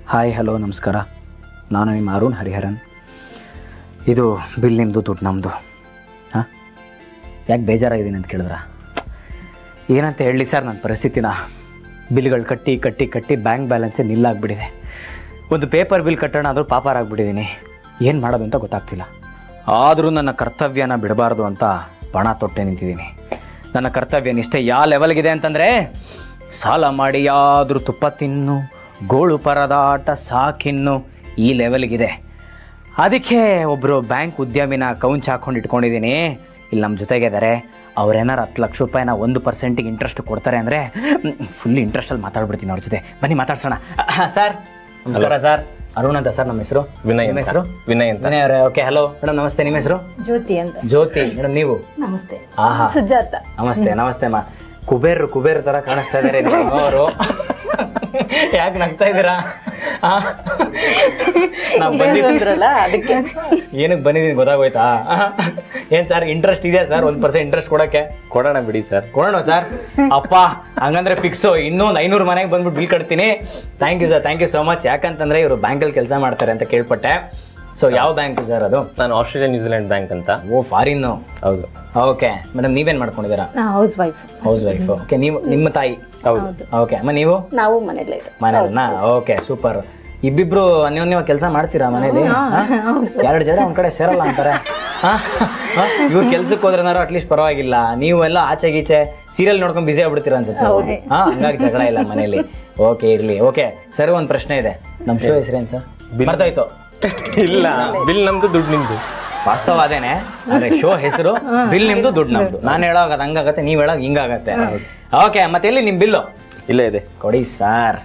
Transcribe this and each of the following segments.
Hi hello ನಮಸ್ಕಾರ ನಾನು ನಿಮ್ಮ ಅರುಣ್ ಹರಿಹರನ್ ಇದು ಬಿಲ್ ನಿಮ್ಮದು ದುಡ್ಡು ನಮ್ಮದು ಹಾಂ ಯಾಕೆ ಬೇಜಾರಾಗಿದ್ದೀನಿ ಅಂತ ಕೇಳಿದ್ರ ಏನಂತ ಹೇಳಲಿ ಸರ್ ನನ್ನ ಪರಿಸ್ಥಿತಿನ ಬಿಲ್ಗಳು ಕಟ್ಟಿ ಕಟ್ಟಿ ಕಟ್ಟಿ ಬ್ಯಾಂಕ್ ಬ್ಯಾಲೆನ್ಸೇ ನಿಲ್ಲಾಗ್ಬಿಟ್ಟಿದೆ ಒಂದು ಪೇಪರ್ ಬಿಲ್ ಕಟ್ಟೋಣ ಆದರೂ ಪಾಪಾರಾಗ್ಬಿಟ್ಟಿದ್ದೀನಿ ಏನು ಮಾಡೋದು ಅಂತ ಗೊತ್ತಾಗ್ತಿಲ್ಲ ಆದರೂ ನನ್ನ ಕರ್ತವ್ಯನ ಬಿಡಬಾರ್ದು ಅಂತ ಪಣ ತೊಟ್ಟೆ ನಿಂತಿದ್ದೀನಿ ನನ್ನ ಕರ್ತವ್ಯ ನಿಷ್ಠೆ ಯಾವ ಲೆವೆಲ್ಗಿದೆ ಅಂತಂದರೆ ಸಾಲ ಮಾಡಿ ಯಾದರೂ ತುಪ್ಪ ತಿನ್ನು ಗೋಳು ಪರದಾಟ ಸಾಕಿನ್ನು ಈ ಲೆವೆಲ್ಗಿದೆ ಅದಕ್ಕೆ ಒಬ್ಬರು ಬ್ಯಾಂಕ್ ಉದ್ಯಮಿನ ಕೌಂಚ್ ಹಾಕೊಂಡು ಇಟ್ಕೊಂಡಿದ್ದೀನಿ ಇಲ್ಲಿ ನಮ್ಮ ಜೊತೆಗಿದ್ದಾರೆ ಅವ್ರೇನಾರು ಹತ್ತು ಲಕ್ಷ ರೂಪಾಯಿನ ಒಂದು ಪರ್ಸೆಂಟಿಗೆ ಇಂಟ್ರೆಸ್ಟ್ ಕೊಡ್ತಾರೆ ಅಂದರೆ ಫುಲ್ ಇಂಟ್ರೆಸ್ಟಲ್ಲಿ ಮಾತಾಡ್ಬಿಡ್ತೀನಿ ಅವ್ರ ಜೊತೆ ಬನ್ನಿ ಮಾತಾಡ್ಸೋಣ ಸರ್ ನಮಸ್ಕಾರ ಸರ್ ಅರುಣ್ ಅಂತ ಸರ್ ನಮ್ಮ ಹೆಸರು ವಿನಯ್ ನಿಮ್ಮ ಅಂತ. ಹೆಸರು ವಿನಯ್ ಅಂತ ವಿನಯ್ ಅವರೇ ಓಕೆ ಹಲೋ ಮೇಡಮ್ ನಮಸ್ತೆ ನಿಮ್ಮ ಹೆಸರು ಜ್ಯೋತಿ ಅಂತ ಜ್ಯೋತಿ ಮೇಡಮ್ ನೀವು ನಮಸ್ತೆ ಆಹಾ ಸುಜಾತ ನಮಸ್ತೆ ನಮಸ್ತೆ ಮಾ ಕುಬೇರ್ ಕುಬೇರ್ ತರ ಕಾಣಿಸ್ತಾ ಇದಾರೆ ಅವರು ಯಾಕೆ ನಗ್ತಾ ಇದ್ದೀರಾ ಆ? ನಾವ್ ಬಂದಿದ್ದು ಅಂದ್ರಲ್ಲ ಅದಕ್ಕೆ ಏನಕ್ಕೆ ಬಂದಿದ್ದೀನಿ ಗೊತ್ತಾಗೋಯ್ತಾ ಏನ್ ಸರ್ ಇಂಟ್ರೆಸ್ಟ್ ಇದೆಯಾ ಸರ್ ಒಂದ್ ಪರ್ಸೆಂಟ್ ಇಂಟ್ರೆಸ್ಟ್ ಕೊಡಕ್ಕೆ ಕೊಡೋಣ ಬಿಡಿ ಸರ್ ಕೊಡೋಣ ಸರ್ ಅಪ್ಪ ಹಂಗಂದ್ರೆ ಫಿಕ್ಸು ಇನ್ನೊಂದು ಐನೂರು ಮನೆಗೆ ಬಂದ್ಬಿಟ್ಟು ಬಿಲ್ ಕಟ್ತೀನಿ thank you sir thank you so much ಯಾಕಂತಂದ್ರೆ ಇವರು ಬ್ಯಾಂಕಲ್ಲಿ ಕೆಲಸ ಮಾಡ್ತಾರೆ ಅಂತ ಕೇಳ್ಪಟ್ಟೆ ಸೊ ಯಾವ ಬ್ಯಾಂಕ್ ಸರ್ ಅದು ನಾನು ಆಸ್ಟ್ರೇಲಿಯಾ ನ್ಯೂಜಿಲೆಂಡ್ ಬ್ಯಾಂಕ್ ಅಂತ ಓ ಫಾರಿನ್ನು ಹೌದು ಓಕೆ ಮೇಡಮ್ ನೀವೇನ್ ಮಾಡ್ಕೊಂಡಿದ್ದೀರಾ ನಾ housewife housewife okay ನೀವು ನಿಮ್ಮ ತಾಯಿ ಹೌದು ಓಕೆ ಅಮ್ಮ ನೀವು ನಾವು ಮನೇಲೇ ಇರೋದು ಮನೆಯಲ್ಲ ಓಕೆ ಸೂಪರ್ ಇಬ್ಬಿಬ್ರು ಅನ್ಯೋನ್ಯವ ಕೆಲಸ ಮಾಡ್ತೀರಾ ಮನೇಲಿ ಎರಡು ಜಡ ಒಂದ್ ಕಡೆ ಸೇರಲ್ಲ ಅಂತಾರೆ ಇವ್ರು ಕೆಲ್ಸಕ್ಕೆ ಹೋದ್ರೆನಾರು ಅಟ್ಲೀಸ್ಟ್ ಪರವಾಗಿಲ್ಲ ನೀವು ಎಲ್ಲ ಆಚೆ ಗೀಚೆ ಸೀರಿಯಲ್ ನೋಡ್ಕೊಂಡು ಬಿಸಿ ಆಗ್ಬಿಡ್ತೀರಾ ಅನ್ಸುತ್ತೆ ಹಾ ಹಂಗಾಗಿ ಜಗಳ ಇಲ್ಲ ಮನೇಲಿ ಓಕೆ ಇರ್ಲಿ ಓಕೆ ಸರ್ ಒಂದ್ ಪ್ರಶ್ನೆ ಇದೆ ನಮ್ ಶೋ ಹೆಸರೇನ್ ಸರ್ ಬರ್ತಾಯ್ತು ಇಲ್ಲ ಬಿಲ್ ನಮ್ದು ದುಡ್ಡು ನಿಮ್ದು ವಾಸ್ತವ ಅದೇನೆ ಅಂದ್ರೆ ಶೋ ಹೆಸರು ಬಿಲ್ ನಿಮ್ದು ದುಡ್ಡು ನಮ್ದು ನಾನು ಹೇಳೋವಾಗ ಅದು ಹಂಗಾಗತ್ತೆ ನೀವ್ ಹೇಳೋವಾಗ ಹಿಂಗಾಗತ್ತೆ ಓಕೆ ಮತ್ತೆ ಎಲ್ಲಿ ನಿಮ್ ಬಿಲ್ಲು ಇಲ್ಲೇ ಇದೆ ಕೊಡಿ ಸರ್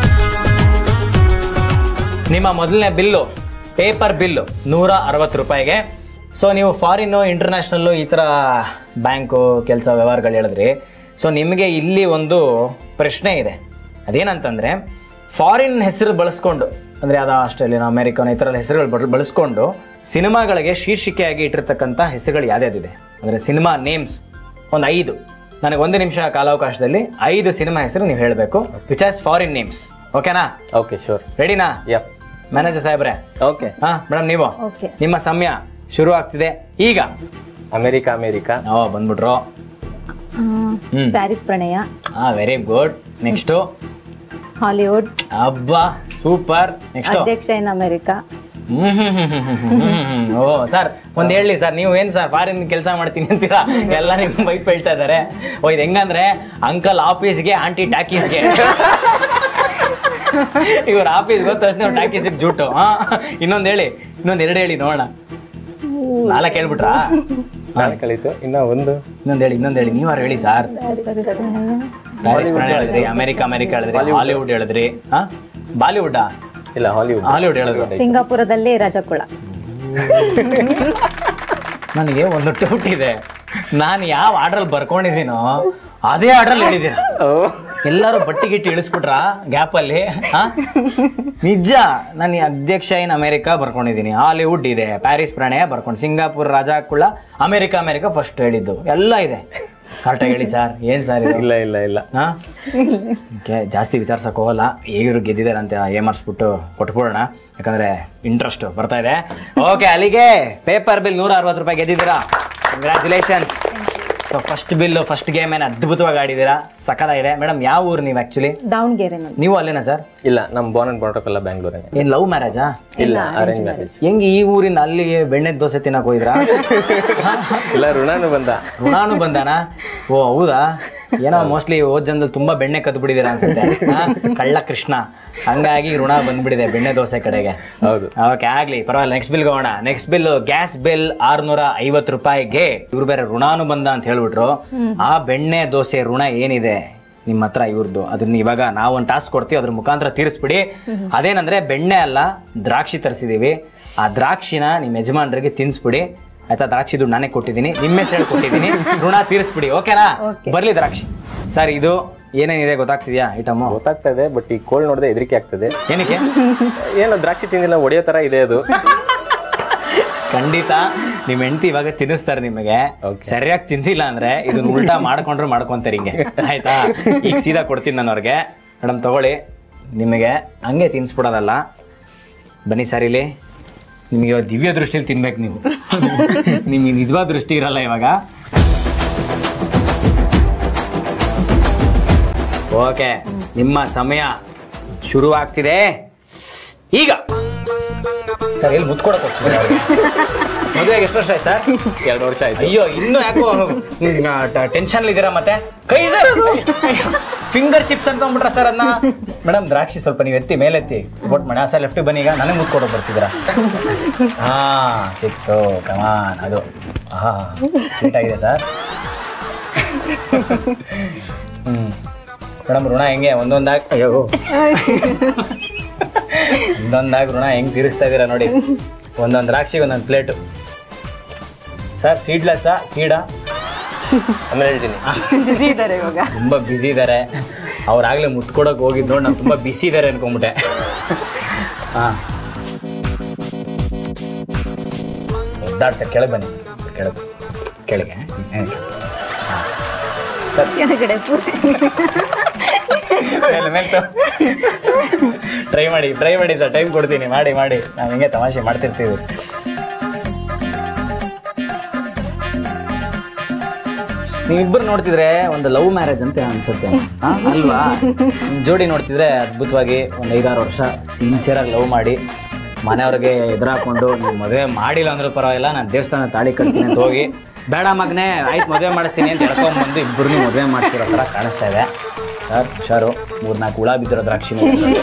ನಿಮ್ಮ ಮೊದಲನೇ ಬಿಲ್ಲು ಪೇಪರ್ ಬಿಲ್ಲು ನೂರ ಅರವತ್ತು ರೂಪಾಯಿಗೆ ಸೊ ನೀವು ಫಾರಿನ್ನು ಇಂಟರ್ನ್ಯಾಷನಲ್ಲು ಈ ಥರ ಬ್ಯಾಂಕು ಕೆಲಸ ವ್ಯವಹಾರಗಳು ಹೇಳಿದ್ರಿ ಸೊ ನಿಮಗೆ ಇಲ್ಲಿ ಒಂದು ಪ್ರಶ್ನೆ ಇದೆ ಅದೇನಂತಂದರೆ ಫಾರಿನ್ ಹೆಸರು ಬಳಸ್ಕೊಂಡು ಅಂದರೆ ಅದು ಆಸ್ಟ್ರೇಲಿಯನ್ ಅಮೆರಿಕನ್ ಈ ಥರ ಹೆಸರುಗಳು ಬಳ- ಬಳಸ್ಕೊಂಡು ಸಿನಿಮಾಗಳಿಗೆ ಶೀರ್ಷಿಕೆಯಾಗಿ ಇಟ್ಟಿರ್ತಕ್ಕಂಥ ಹೆಸರುಗಳು ಯಾವ್ಯಾವ್ದಿದೆ ಅಂದರೆ ಸಿನಿಮಾ ನೇಮ್ಸ್ ಒಂದು ಐದು ನನಗೆ ಒಂದು ನಿಮಿಷ ಕಾಲಾವಕಾಶದಲ್ಲಿ ಐದು ಸಿನಿಮಾ ಹೆಸರು ನೀವು ಹೇಳಬೇಕು ವಿಚ್ ಆಸ್ ಫಾರಿನ್ ನೇಮ್ಸ್ ಓಕೆನಾ ಓಕೆ ಶೋರ್ ರೆಡಿನಾ ಯಾ ಮ್ಯಾನೇಜರ್ ಸಾಹೇಬ್ರೆ ಓಕೆ ಹಾ ಮೇಡಮ್ ನೀವು ಓಕೆ ನಿಮ್ಮ ಸಮಯ ಶುರು ಆಗ್ತಿದೆ ಈಗ ಅಮೇರಿಕಾ ಅಮೇರಿಕಾ ಓ ಬಂದ್ಬಿಟ್ರು ಹ್ಮ್. ಪ್ಯಾರಿಸ್ ಪ್ರಣಯ ಹಾ ವೆರಿ ಗುಡ್ ನೆಕ್ಸ್ಟು ಹಾಲಿವುಡ್ ಅಬ್ಬಾ super next Adhyaksha in America O sir ಒಂದ್ ಹೇಳಿ ಸರ್ ನೀವು ಏನ್ ಸರ್ ಫಾರಿನ್ ಕೆಲಸ ಮಾಡ್ತೀನಿ ಅಂತೀರಾ ಎಲ್ಲ ನಿಮ್ ವೈಫ್ ಹೇಳ್ತಾ ಇದಾರೆ ಓ ಇದು ಹೆಂಗಂದ್ರೆ ಅಂಕಲ್ ಆಫೀಸ್ಗೆ ಆಂಟಿ ಟಾಕೀಸ್ಗೆ ಇವ್ರ ಆಫೀಸ್ ಗೊತ್ತ ತಕ್ಷಣ ಟಾಕೀಸಿಗೆ ಜೂಟು ಹಾ ಇನ್ನೊಂದ್ ಹೇಳಿ ಇನ್ನೊಂದ್ ಎರಡು ಹೇಳಿ ನೋಡೋಣ ನಾಲ್ಕು ಹೇಳ್ಬಿಟ್ರಾ ನಾಳೆ ಕಳೀತು ಇನ್ನ ಒಂದು ಇನ್ನೊಂದ್ ಹೇಳಿ ಇನ್ನೊಂದ್ ಹೇಳಿ ನೀವಾರು ಹೇಳಿ ಸರ್ ಪ್ಯಾರಿಸ್ ಪ್ರಣಯ ಹೇಳಿದ್ರಿ ಅಮೆರಿಕ ಅಮೆರಿಕ ಹೇಳಿದ್ರಿ ಹಾಲಿವುಡ್ ಹೇಳಿದ್ರಿ ಹಾ ಬಾಲಿವುಡ್ಡಾ ಇಲ್ಲ ಹಾಲಿವುಡ್ ಹಾಲಿವುಡ್ ಹೇಳಿದ್ರು ಸಿಂಗಾಪುರದಲ್ಲಿ ರಜಕುಳ ನನಗೆ ಒಂದು ಡೌಟ್ ಇದೆ ನಾನು ಯಾವ ಆರ್ಡ್ರಲ್ಲಿ ಬರ್ಕೊಂಡಿದ್ದೀನೋ ಅದೇ ಆರ್ಡ್ರಲ್ಲಿ ಹೇಳಿದ್ದೀರ ಎಲ್ಲರೂ ಬಟ್ಟಿ ಗಿಟ್ಟಿ ಇಳಿಸ್ಬಿಟ್ರ ಗ್ಯಾಪಲ್ಲಿ ಹಾ ನಿಜ ನಾನು ಈ ಅಧ್ಯಕ್ಷ ಇನ್ ಅಮೆರಿಕ ಬರ್ಕೊಂಡಿದ್ದೀನಿ ಹಾಲಿವುಡ್ ಇದೆ ಪ್ಯಾರಿಸ್ ಪ್ರಣಯ ಬರ್ಕೊಂಡು Singapore Rajakula America America first ಹೇಳಿದ್ದು ಎಲ್ಲ ಇದೆ ಕರೆಕ್ಟಾಗಿ ಹೇಳಿ ಸರ್ ಏನು ಸರ್ ಇದು ಇಲ್ಲ ಇಲ್ಲ ಇಲ್ಲ ಹಾ ಓಕೆ ಜಾಸ್ತಿ ವಿಚಾರ್ಸಕ್ ಹೋಗಲ್ಲ ಹೇಗಿರು ಗೆದ್ದಿದ್ದಾರೆ ಅಂತ ಏಮರ್ಸ್ಬಿಟ್ಟು ಕೊಟ್ಬಿಡೋಣ ಯಾಕಂದ್ರೆ ಇಂಟ್ರೆಸ್ಟ್ ಬರ್ತಾ ಇದೆ ಓಕೆ ಅಲ್ಲಿಗೆ ಪೇಪರ್ ಬಿಲ್ ನೂರ ಅರವತ್ತು ರೂಪಾಯಿ ಗೆದ್ದಿದ್ದೀರಾ congratulations so first bill first game ಏನು ಅದ್ಭುತವಾಗಿ ಆಡಿದ್ದೀರಾ ಸಖತ್ತಾಗಿದೆ ಮೇಡಮ್ ಯಾವ ಊರು ನೀವು ಆ್ಯಕ್ಚುಲಿ ದಾವಣಗೆರೆನಲ್ಲಿ ನೀವು ಅಲ್ಲೇನಾ ಸರ್ ಇಲ್ಲ ನಮ್ಮ ಬೋನ್ ಅಂಡ್ ಬಾಟಕ್ ಎಲ್ಲ ಬ್ಯಾಂಗ್ಳೂರೇ ಏನು ಲವ್ ಮ್ಯಾರೇಜಾ ಇಲ್ಲ ಅರೇಂಜ್ ಮ್ಯಾರೇಜ್ ಹೆಂಗೆ ಈ ಊರಿಂದ ಅಲ್ಲಿಗೆ ಬೆಣ್ಣೆ ದೋಸೆ ತಿನ್ನಕ್ ಹೋಗಿದ್ರಾ ಇಲ್ಲ ಋಣಾನು ಬಂದ ಋಣಾನು ಬಂದಾನ ಓ ಹೌದಾ ಏನೋ ಮೋಸ್ಟ್ಲಿ ಓದ್ ಜನದಲ್ಲಿ ತುಂಬಾ ಬೆಣ್ಣೆ ಕದ್ದು ಬಿಡಿದೀರ ಅನ್ಸುತ್ತೆ ಹಾ? ಕಳ್ಳ ಕೃಷ್ಣ ಹಂಗಾಗಿ ಋಣ ಬಂದ್ಬಿಡಿದೆ ಬೆಣ್ಣೆ ದೋಸೆ ಕಡೆಗೆ ಹೌದು ಓಕೆ ಆಗ್ಲಿ ಪರವಾಗಿಲ್ಲ ನೆಕ್ಸ್ಟ್ ಬಿಲ್ ಹೋಗೋಣ ನೆಕ್ಸ್ಟ್ ಬಿಲ್ ಗ್ಯಾಸ್ ಬಿಲ್ ಆರ್ನೂರ ಐವತ್ತು ರೂಪಾಯಿಗೆ ಇವ್ರು ಬೇರೆ ಋಣಾನು ಬಂದ ಅಂತ ಹೇಳ್ಬಿಟ್ರು ಆ ಬೆಣ್ಣೆ ದೋಸೆ ಋಣ ಏನಿದೆ ನಿಮ್ಮ ಹತ್ರ ಇವ್ರದ್ದು ಅದನ್ನ ಇವಾಗ ನಾವು ಒಂದು ಟಾಸ್ಕ್ ಕೊಡ್ತೀವಿ ಅದ್ರ ಮುಖಾಂತರ ತೀರಿಸ್ಬಿಡಿ ಅದೇನಂದ್ರೆ ಬೆಣ್ಣೆ ಅಲ್ಲ ದ್ರಾಕ್ಷಿ ತರಿಸಿದೀವಿ ಆ ದ್ರಾಕ್ಷಿನ ನಿಮ್ಮ ಯಜಮಾನರಿಗೆ ತಿನ್ಸ್ಬಿಡಿ ಆಯ್ತಾ ದ್ರಾಕ್ಷಿ ದುಡ್ಡು ನಾನೇ ಕೊಟ್ಟಿದ್ದೀನಿ ನಿಮ್ಮ ಹೆಸರು ಕೊಟ್ಟಿದ್ದೀನಿ ಋಣ ತೀರಿಸ್ಬಿಡಿ ಓಕೆನಾ ಬರ್ಲಿ ದ್ರಾಕ್ಷಿ ಸರ್ ಇದು ಏನೇನಿದೆ ಗೊತ್ತಾಗ್ತಿದ್ಯಾ ಐಟಮು ಗೊತ್ತಾಗ್ತಾ ಇದೆ ಬಟ್ ಈ ಕೋಲ್ಡ್ ನೋಡಿದ್ರೆ ಹೆದರಿಕೆ ಆಗ್ತದೆ ಏನಕ್ಕೆ ಏನೋ ದ್ರಾಕ್ಷಿ ತಿಂದಿಲ್ಲ ಒಡೆಯೋ ತರ ಇದೆ ಅದು ಖಂಡಿತ ನಿಮ್ ಹೆಂಡತಿ ಇವಾಗ ತಿನ್ನಿಸ್ತಾರೆ ನಿಮಗೆ Okay. ಸರಿಯಾಗಿ ತಿಂದಿಲ್ಲ ಅಂದ್ರೆ ಇದನ್ನ ಉಲ್ಟಾ ಮಾಡ್ಕೊಂಡ್ರು ಮಾಡ್ಕೊಂತಾರೆ ಹಿಂಗೆ ಆಯ್ತಾ ಈಗ ಸೀದಾ ಕೊಡ್ತೀನಿ ನಾನು ಅವ್ರಿಗೆ ಮೇಡಮ್ ತಗೊಳ್ಳಿ ನಿಮಗೆ ಹಂಗೆ ತಿನ್ಸ್ಬಿಡೋದಲ್ಲ ಬನ್ನಿ ಸರ್ ಇಲ್ಲಿ ನಿಮಗೆ ಇವಾಗ ದಿವ್ಯ ದೃಷ್ಟಿಲಿ ತಿನ್ಬೇಕು ನೀವು ನಿಮಗೆ ನಿಜವಾದ ದೃಷ್ಟಿ ಇರಲ್ಲ ಇವಾಗ ಓಕೆ ನಿಮ್ಮ ಸಮಯ ಶುರು ಆಗ್ತಿದೆ ಈಗ ಸರ್ ಎಲ್ಲಿ ಮುತ್ಕೊಡಕ್ ಹೋಗ್ತಿದ್ದಾರೆ ಅವ್ರಿಗೆ? ಮದುವೆಗೆ ಎಷ್ಟು ವರ್ಷ ಆಯ್ತು ಸರ್ ಎರಡು ವರ್ಷ ಆಯ್ತು ಅಯ್ಯೋ ಇನ್ನು ಯಾಕೋ ಟೆನ್ಷನ್ ಇದ್ದೀರಾ ಮತ್ತೆ ಕೈ ಸರ್ ಅದು ಫಿಂಗರ್ ಚಿಪ್ಸ್ ಅನ್ಕೊಂಡ್ಬಿಟ್ರ ಸರ್ ಅದನ್ನ ಮೇಡಮ್ ದ್ರಾಕ್ಷಿ ಸ್ವಲ್ಪ ನೀವು ಎತ್ತಿ ಮೇಲೆತ್ತಿ ಬೋಟ್ ಮಾಡಿ ಆ ಸರ್ ಲೆಫ್ಟ್ ಬನ್ನಿ ಈಗ ನನಗೆ ಮುತ್ಕೊಡೋ ಬರ್ತಿದ್ದೀರಾ ಹಾ ಸಿಕ್ತು ಕಮಾನ್ ಅದು ಹಾ ಸ್ವೀಟ್ ಆಗಿದೆ ಸರ್ ಹ್ಮ್ ಮೇಡಮ್ ಋಣ ಹೆಂಗೆ ಒಂದೊಂದಾಗಿ ಅಯ್ಯೋ ಒಂದೊಂದಾಗಿ ಋಣ ಹೆಂಗ್ ತೀರಿಸ್ತಾ ಇದ್ದೀರಾ ನೋಡಿ ಒಂದೊಂದು ದ್ರಾಕ್ಷಿಗೆ ಒಂದೊಂದು ಪ್ಲೇಟು ಸರ್ ಸೀಡ್ಲೆಸ್ಸಾ ಸೀಡಾ ಆಮೇಲೆ ಹೇಳ್ತೀನಿ ಬಿಸಿ ಇದ್ದಾರೆ ಇವಾಗ ತುಂಬ ಬ್ಯುಸಿ ಇದ್ದಾರೆ ಅವ್ರಾಗಲೇ ಮುತ್ಕೊಡೋಕೆ ಹೋಗಿದ್ದು ನೋಡಿ ನಾನು ತುಂಬ ಬಿಸಿ ಇದ್ದಾರೆ ಅನ್ಕೊಂಬಿಟ್ಟೆ ಹಾಂ ಒದ್ದಾಡ್ತಾರೆ ಕೆಳಗೆ ಬನ್ನಿ ಕೆಳಗೆ ಕೆಳಗೆ ಕೆಳಗಡೆ ಪೂರ್ತಿ ಮೇಲೆ ಮೇಲೆ ಟ್ರೈ ಮಾಡಿ ಟ್ರೈ ಮಾಡಿ ಸರ್ ಟೈಮ್ ಕೊಡ್ತೀನಿ ಮಾಡಿ ಮಾಡಿ ನಾವು ಹಿಂಗೆ ತಮಾಷೆ ಮಾಡ್ತಿರ್ತೀವಿ ನೀವಿಬ್ಬರು ನೋಡ್ತಿದ್ರೆ ಒಂದು ಲವ್ ಮ್ಯಾರೇಜ್ ಅಂತ ಅನ್ಸುತ್ತೆ ಹಾ? ಅಲ್ವಾ ನಿಮ್ ಜೋಡಿ ನೋಡ್ತಿದ್ರೆ ಅದ್ಭುತವಾಗಿ ಒಂದು ಐದಾರು ವರ್ಷ ಸಿನ್ಸಿಯರಾಗಿ ಲವ್ ಮಾಡಿ ಮನೆಯವ್ರಿಗೆ ಎದುರಾಕೊಂಡು ನೀವು ಮದುವೆ ಮಾಡಿಲ್ಲ ಅಂದ್ರೂ ಪರವಾಗಿಲ್ಲ ನಾನು ದೇವಸ್ಥಾನ ತಾಳಿ ಕಟ್ತೀನಿ ಅಂತ ಹೋಗಿ ಬೇಡ ಮಗನೇ ಆಯ್ತು ಮದುವೆ ಮಾಡಿಸ್ತೀನಿ ಅಂತ ಹೇಳ್ಕೊಂಬಂದು ಇಬ್ಬರು ಮದುವೆ ಮಾಡ್ತಿರೋ ಥರ ಕಾಣಿಸ್ತಾ ಇದೆ ಸರ್ ಹುಷಾರು ಮೂರ್ನಾಲ್ಕು ಹುಳ ಬಿದ್ದಿರೋ ದ್ರಾಕ್ಷಿ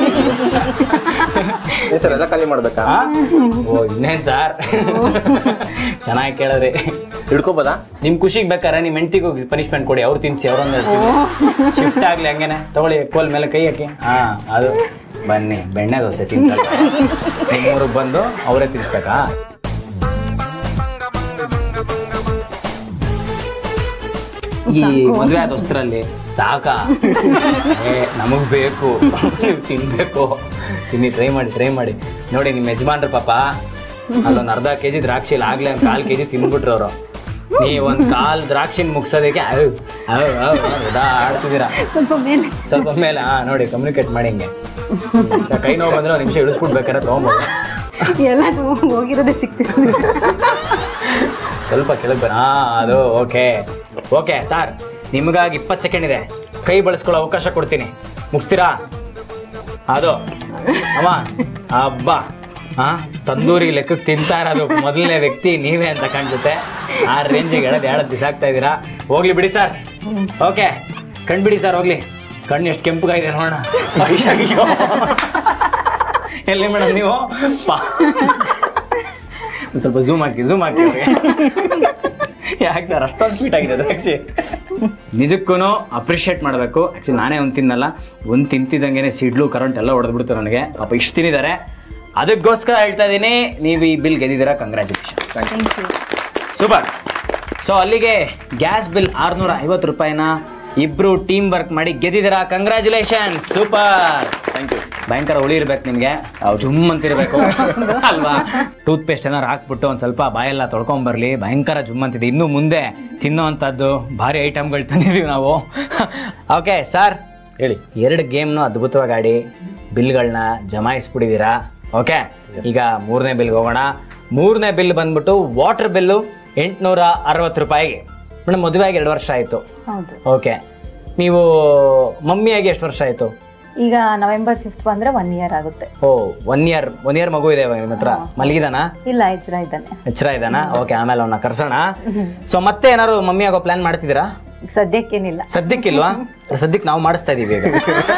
ಏನ್ ಸರ್ ಎಲ್ಲ ಖಾಲಿ ಮಾಡ್ಬೇಕಾ ಆ? ಓ ಇನ್ನೇನ್ ಸರ್ ಚೆನ್ನಾಗಿ ಕೇಳಿದ್ರಿ ಹಿಡ್ಕೋಬೋದಾ ನಿಮ್ ಖುಷಿಗೆ ಬೇಕಾರೆ ನಿಮ್ಮ ಹೆಂಡತಿಗೂ ಪನಿಷ್ಮೆಂಟ್ ಕೊಡಿ ಅವ್ರು ತಿನ್ಸಿ ಅವ್ರೊಂದು ಶಿಫ್ಟ್ ಆಗ್ಲಿ ಹಂಗೇನೆ ತಗೊಳ್ಳಿ ಕೋಲ್ ಮೇಲೆ ಕೈ ಹಾಕಿ ಹಾ ಅದು ಬನ್ನಿ ಬೆಣ್ಣೆ ದೋಸೆ ತಿನ್ಸಲ್ಲ ನಿಮ್ಮೂರಿಗೆ ಬಂದು ಅವರೇ ತಿನ್ಸ್ಬೇಕಾ ಈ ಮದುವೆ ಆದ ಹೊಸ್ತ್ರಲ್ಲಿ ಸಾಕಾ ಏ ನಮಗ್ ಬೇಕು ನೀವ್ ತಿನ್ಬೇಕು ತಿನ್ನಿ ಟ್ರೈ ಮಾಡಿ ಟ್ರೈ ಮಾಡಿ ನೋಡಿ ನಿಮ್ಮ ಯಜಮಾನ್ರ ಪಾಪ ಅಲ್ಲೊಂದು ಅರ್ಧ ಕೆ ಜಿ ದ್ರಾಕ್ಷಿ ಇಲ್ಲ ಆಗ್ಲೇ ಒಂದು ಕಾಲು ಕೆ ಜಿ ತಿನ್ಬಿಟ್ರು ಅವರು ನೀವು ಒಂದು ಕಾಲು ದ್ರಾಕ್ಷಿನ ಮುಗ್ಸೋದಕ್ಕೆ ಅವ್ ಅವ್ ಅವ್ ಅವ್ ಆಡ್ತಿದ್ದೀರಾ ಸ್ವಲ್ಪ ಮೇಲೆ ಸ್ವಲ್ಪ ಮೇಲೆ ಹಾ ನೋಡಿ ಕಮ್ಯುನಿಕೇಟ್ ಮಾಡಿ ಹಿಂಗೆ ಕೈ ನೋವು ಬಂದ್ರೆ ಒಂದು ನಿಮಿಷ ಇಳಿಸ್ಬಿಡ್ಬೇಕಾರೆ ತೊಗೊಂಬೋದು ಎಲ್ಲ ಹೋಗಿರೋದೇ ಸಿಕ್ತಿದೆ ಸ್ವಲ್ಪ ಕೆಳಗೆ ಬರ ಹಾ ಅದು ಓಕೆ ಓಕೆ ಸರ್ ನಿಮಗಾಗಿ ಇಪ್ಪತ್ತು ಸೆಕೆಂಡ್ ಇದೆ ಕೈ ಬಳಸ್ಕೊಳ್ಳೋ ಅವಕಾಶ ಕೊಡ್ತೀನಿ ಮುಗಿಸ್ತೀರಾ ಅದು ಅಮ್ಮ ಹಬ್ಬ ಹಾ ತಂದೂರಿ ಲೆಕ್ಕಕ್ಕೆ ತಿಂತಾ ಇರೋದು ಮೊದಲನೇ ವ್ಯಕ್ತಿ ನೀವೇ ಅಂತ ಕಾಣಿಸುತ್ತೆ ಆ ರೇಂಜಿಗೆ ಹೇಳೋದು ಹೇಳೋದು ಬಿಸಾಕ್ತಾ ಇದ್ದೀರಾ ಹೋಗ್ಲಿ ಬಿಡಿ ಸರ್ ಓಕೆ ಕಣ್ ಬಿಡಿ ಸರ್ ಹೋಗ್ಲಿ ಕಣ್ಣು ಎಷ್ಟು ಕೆಂಪಗಾಗಿದೆ ನೋಡೋಣ ಅಯ್ಯಯ್ಯೋ. ಎಲ್ಲಿ ಮೇಡಮ್ ನೀವು ಪಾ ಒಂದ್ ಸ್ವಲ್ಪ ಝೂಮ್ ಹಾಕಿ ಝೂಮ್ ಹಾಕಿ ಯಾಕೆ ಸರ್ ಅಷ್ಟೊಂದು ಸ್ವೀಟ್ ಆಗಿದೆ ದ್ರಾಕ್ಷಿ ನಿಜಕ್ಕೂ ಅಪ್ರಿಷಿಯೇಟ್ ಮಾಡಬೇಕು ಆ್ಯಕ್ಚುಲಿ ನಾನೇ ಒಂದು ತಿನ್ನಲ್ಲ ಒಂದು ತಿಂತಿದ್ದಂಗೆ ಸಿಡ್ಲು ಕರೆಂಟ್ ಎಲ್ಲ ಹೊಡೆದ್ಬಿಡ್ತು ನನಗೆ ಪಾಪ ಇಷ್ಟು ತಿಂದಿದ್ದಾರೆ ಅದಕ್ಕೋಸ್ಕರ ಹೇಳ್ತಾ ಇದ್ದೀನಿ ನೀವು ಈ ಬಿಲ್ ಗೆದ್ದಿದ್ದೀರಾ congratulations thank you super so ಅಲ್ಲಿಗೆ ಗ್ಯಾಸ್ ಬಿಲ್ ಆರ್ನೂರ ಐವತ್ತು ರೂಪಾಯಿನ ಇಬ್ರು ಟೀಮ್ ವರ್ಕ್ ಮಾಡಿ ಗೆದ್ದಿದ್ದೀರಾ ಕಂಗ್ರ್ಯಾಚುಲೇಷನ್ ಸೂಪರ್ ಥ್ಯಾಂಕ್ ಯು ಭಯಂಕರ ಹುಳಿ ಇರ್ಬೇಕು ನಿಮಗೆ ಜುಮ್ ಅಂತಿರ್ಬೇಕು ಅಲ್ವಾ ಟೂತ್ ಪೇಸ್ಟ್ ಏನಾರು ಹಾಕ್ಬಿಟ್ಟು ಒಂದು ಸ್ವಲ್ಪ ಬಾಯೆಲ್ಲ ತೊಳ್ಕೊಂಬರ್ಲಿ ಭಯಂಕರ ಜುಮ್ ಅಂತಿದೆ ಇನ್ನು ಮುಂದೆ ತಿನ್ನೋವಂಥದ್ದು ಭಾರಿ ಐಟಮ್ಗಳು ತಂದಿದ್ದೀವಿ ನಾವು ಓಕೆ ಸರ್ ಹೇಳಿ ಎರಡು ಗೇಮ್ನು ಅದ್ಭುತವಾಗಿ ಆಡಿ ಬಿಲ್ಗಳನ್ನ ಜಮಾಯಿಸ್ಬಿಟ್ಟಿದ್ದೀರಾ ಓಕೆ ಈಗ ಮೂರನೇ ಬಿಲ್ಗೆ ಹೋಗೋಣ ಮೂರನೇ ಬಿಲ್ ಬಂದ್ಬಿಟ್ಟು ವಾಟರ್ ಬಿಲ್ಲು ಎಂಟುನೂರ ಅರವತ್ತು ರೂಪಾಯಿಗೆ ಮೇಡಮ್ ಮದುವೆಯಾಗಿ ಎರಡು ವರ್ಷ ಆಯಿತು ಹೌದು ಓಕೆ ನೀವು ಮಮ್ಮಿಯಾಗಿ ಎಷ್ಟು ವರ್ಷ ಆಯಿತು ಈಗ ನವೆಂಬರ್ ಫಿಫ್ತ್ ಬಂದ್ರೆ ಒನ್ ಇಯರ್ ಆಗುತ್ತೆ oh one year one year ಮಗು ಇದೆ ನಿಮ್ಮ ಹತ್ರ ಮಲಗಿದಾನಾ ಇಲ್ಲ ಎಚ್ಚರ ಇದ್ದಾನೆ ಎಚ್ಚರ ಇದ್ದಾನಾ ಓಕೆ ಆಮೇಲೆ ಅವನ್ನ ಕರ್ಸೋಣ ಸೊ ಮತ್ತೆ ಏನಾದ್ರು ಮಮ್ಮಿ ಆಗೋ ಪ್ಲಾನ್ ಮಾಡ್ತಿದ್ದೀರಾ ಈಗ ಸದ್ಯಕ್ಕೇನಿಲ್ಲ ಸದ್ಯಕ್ಕಿಲ್ವಾ ಸದ್ಯಕ್ಕೆ ನಾವು ಮಾಡಿಸ್ತಾ ಇದೀವಿ ಈಗ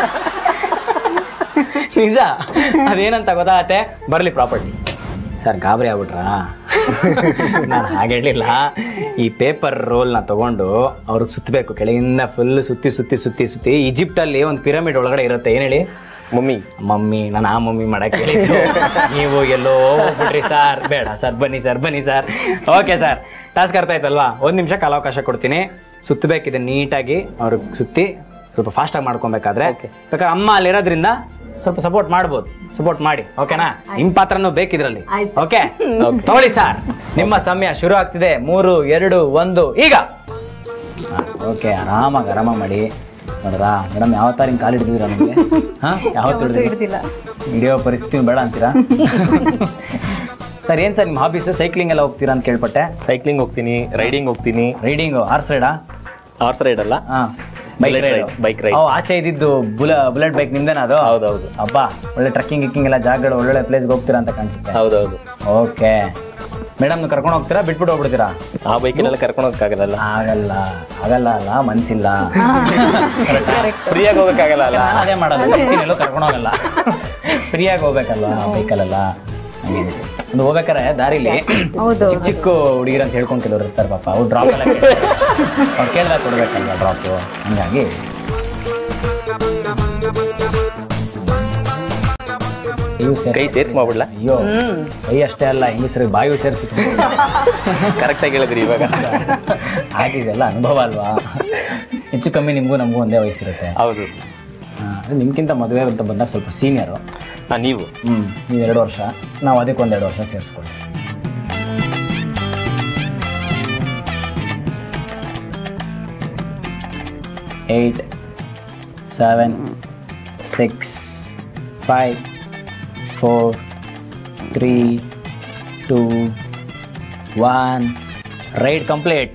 ನಿಜ ಅದೇನಂತ ಗೊತ್ತಾಗತ್ತೆ ಬರಲಿ ಪ್ರಾಪರ್ಟಿ ಸರ್ ಗಾಬರಿ ಆಗ್ಬಿಟ್ರಾ ನಾನು ಹಾಗೆ ಹೇಳಿಲ್ಲ ಈ ಪೇಪರ್ ರೋಲ್ನ ತಗೊಂಡು ಅವ್ರಿಗೆ ಸುತ್ತಬೇಕು ಕೆಳಗಿಂದ ಫುಲ್ ಸುತ್ತಿ ಸುತ್ತಿ ಸುತ್ತಿ ಸುತ್ತಿ ಈಜಿಪ್ಟಲ್ಲಿ ಒಂದು ಪಿರಮಿಡ್ ಒಳಗಡೆ ಇರುತ್ತೆ ಏನು ಹೇಳಿ ಮಮ್ಮಿ ಮಮ್ಮಿ ನಾನು ಆ ಮಮ್ಮಿ ಮಾಡಕ್ಕೆ ಹೇಳಿದ್ದು ನೀವು ಎಲ್ಲೋ ಹೋಗ್ಬಿಟ್ರಿ ಸರ್ ಬೇಡ ಸರ್ ಬನ್ನಿ ಸರ್ ಬನ್ನಿ ಸರ್ ಓಕೆ ಸರ್ ಟಾಸ್ಕ್ ಅರ್ಥ ಆಯ್ತಲ್ವಾ ಒಂದು ನಿಮಿಷ ಕಾಲಾವಕಾಶ ಕೊಡ್ತೀನಿ ಸುತ್ತಬೇಕಿದೆ ನೀಟಾಗಿ ಅವ್ರಿಗೆ ಸುತ್ತಿ ಸ್ವಲ್ಪ ಫಾಸ್ಟಾಗಿ ಮಾಡ್ಕೊಬೇಕಾದ್ರೆ ಬೇಕಾದ್ರೆ ಅಮ್ಮ ಅಲ್ಲಿರೋದ್ರಿಂದ ಸ್ವಲ್ಪ ಸಪೋರ್ಟ್ ಮಾಡ್ಬೋದು ಸಪೋರ್ಟ್ ಮಾಡಿ ಓಕೆನಾ ನಿಮ್ಮ ಪಾತ್ರನೂ ಬೇಕಿದ್ರಲ್ಲಿ ಓಕೆ ತಗೊಳ್ಳಿ ಸರ್ ನಿಮ್ಮ ಸಮಯ ಶುರು ಆಗ್ತಿದೆ ಮೂರು ಎರಡು ಒಂದು ಈಗ ಓಕೆ ಆರಾಮಾಗಿ ಆರಾಮ ಮಾಡಿ ನೋಡ್ರಾ ಮೇಡಮ್ ಯಾವ ತಾರ ಹಿಂಗೆ ಕಾಲು ಹಿಡಿದಿದ್ದೀರಾ ನಿಮಗೆ ಹಾಂ ಯಾವತ್ತು ಯಾವತ್ತೂ ಹಿಡಿದಿಲ್ಲ ಹಿಡ್ದಿಲ್ಲ ಹಿಡಿಯೋ ಪರಿಸ್ಥಿತಿ ಬೇಡ ಅಂತೀರಾ ಸರ್ ಏನು ಸರ್ ನಿಮ್ಮ ಹಾಬೀಸು ಸೈಕ್ಲಿಂಗ್ ಎಲ್ಲ ಹೋಗ್ತೀರಾ ಅಂತ ಕೇಳ್ಪಟ್ಟೆ ಸೈಕ್ಲಿಂಗ್ ಹೋಗ್ತೀನಿ ರೈಡಿಂಗ್ ಹೋಗ್ತೀನಿ ರೈಡಿಂಗು ಹಾರ್ಸ್ ರೈಡಾ ಆರ್ತ್ ರೈಡ್ ಅಲ್ಲ ಹಾಂ bike Bullet ride ride, bike ride. ಓ ಆಚೆ ಇದ್ದಿದ್ದು ಬುಲ ಬುಲೆಟ್ ಬೈಕ್ ನಿಮ್ದೇನಾ ಅದು ಹೌದೌದು ಅಬ್ಬಾ ಒಳ್ಳೆ ಟ್ರಕ್ಕಿಂಗ್ ಗಿಕ್ಕಿಂಗ್ ಎಲ್ಲ ಜಾಗಗಳು ಒಳ್ಳೊಳ್ಳೆ ಪ್ಲೇಸ್ಗೆ ಹೋಗ್ತೀರಾ ಅಂತ ಕಾಣಿಸುತ್ತೆ ಹೌದೌದು ಓಕೆ ಮೇಡಮ್ ಕರ್ಕೊಂಡು ಹೋಗ್ತೀರಾ ಬಿಟ್ಬಿಟ್ಟು ಹೋಗ್ಬಿಡ್ತೀರಾ ಆ ಬೈಕಿನೆಲ್ಲ ಕರ್ಕೊಂಡು ಹೋಗಕ್ಕಾಗಲ್ಲ ಆಗಲ್ಲ ಆಗಲ್ಲ ಅಲ್ಲ ಮನ್ಸಿಲ್ಲ ಫ್ರೀಯಾಗಿ ಹೋಗಕ್ಕಾಗಲ್ಲ ಅಲ್ಲ ನಾನು ಅದೇ ಮಾಡಲ್ಲ ಎಲ್ಲೋ ಕರ್ಕೊಂಡು ಹೋಗಲ್ಲ ಫ್ರೀಯಾಗಿ ಹೋಗ್ಬೇಕಲ್ವಾ ಬೈಕಲ್ಲೆಲ್ಲ ಹಂಗೇನೆ ಒಂದು ಹೋಗ್ಬೇಕಾರೆ ದಾರಿಲಿ ಹೌದು ಚಿಕ್ಕ ಚಿಕ್ಕ ಹುಡುಗಿರು ಅಂತ ಹೇಳ್ಕೊಂಡು ಕೆಲವ್ರು ಇರ್ತಾರೆ ಪಾಪ ಅವ್ರು ಡ್ರಾಪ್ ಎಲ್ಲ ಅವ್ರು ಕೇಳಿದಾಗ ಕೊಡ್ಬೇಕಲ್ವಾ ಡ್ರಾಪು ಹಂಗಾಗಿ ಅಯ್ಯೋ ಸೇರ್ ಕೈ ಸೇರ್ಕ್ ಮಾಡ್ಬಿಡ್ಲಾ ಅಯ್ಯೋ ಕೈ ಅಷ್ಟೇ ಅಲ್ಲ ಹೆಂಗಸರಿಗೆ ಬಾಯು ಸೇರಿಸಿ ಕರೆಕ್ಟಾಗಿ ಹೇಳಿದ್ರಿ ಇವಾಗ ಆಗಿದೆಲ್ಲ ಅನುಭವ ಅಲ್ವಾ ಹೆಚ್ಚು ಕಮ್ಮಿ ನಿಮಗೂ ನಮಗೂ ಒಂದೇ ವಯಸ್ಸಿರುತ್ತೆ ಹೌದು ನಿಮ್ಗಿಂತ ಮದುವೆ ಅಂತ ಬಂದಾಗ ಸ್ವಲ್ಪ ಸೀನಿಯರು ಹಾ ನೀವು ಹ್ಞೂ ನೀವು ಎರಡು ವರ್ಷ ನಾವು ಅದಕ್ಕೆ ಒಂದೆರಡು ವರ್ಷ ಸೇರಿಸ್ಕೊಳ್ಳಿ eight seven six five four three two one ride complete